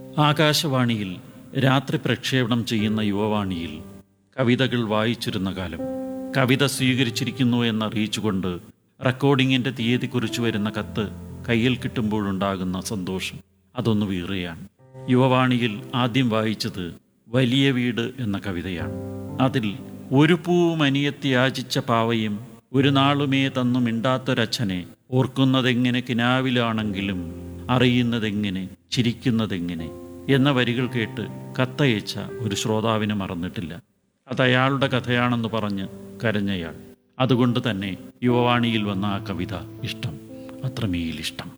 ആകാശവാണിയിൽ രാത്രി പ്രക്ഷേപണം ചെയ്യുന്ന യുവവാണിയിൽ കവിതകൾ വായിച്ചിരുന്ന കാലം കവിത സ്വീകരിച്ചിരിക്കുന്നു എന്നറിയിച്ചുകൊണ്ട് റെക്കോർഡിങ്ങിൻ്റെ തീയതി കുറിച്ചു വരുന്ന കത്ത് കയ്യിൽ കിട്ടുമ്പോഴുണ്ടാകുന്ന സന്തോഷം അതൊന്നു വീറുകയാണ് യുവവാണിയിൽ ആദ്യം വായിച്ചത് വലിയ വീട് എന്ന കവിതയാണ് അതിൽ ഒരു പൂവും അനിയത്തി യാചിച്ച പാവയും ഒരു നാളുമേ തന്നു മിണ്ടാത്തൊരച്ഛനെ ഓർക്കുന്നതെങ്ങനെ കിനാവിലാണെങ്കിലും അറിയുന്നതെങ്ങനെ ചിരിക്കുന്നതെങ്ങനെ എന്ന വരികൾ കേട്ട് കത്തയച്ച ഒരു ശ്രോതാവിനെ മറന്നിട്ടില്ല അത് അയാളുടെ കഥയാണെന്ന് പറഞ്ഞ് കരഞ്ഞയാൾ അതുകൊണ്ട് തന്നെ യുവവാണിയിൽ വന്ന ആ കവിത ഇഷ്ടം അത്രമേൽ ഇഷ്ടം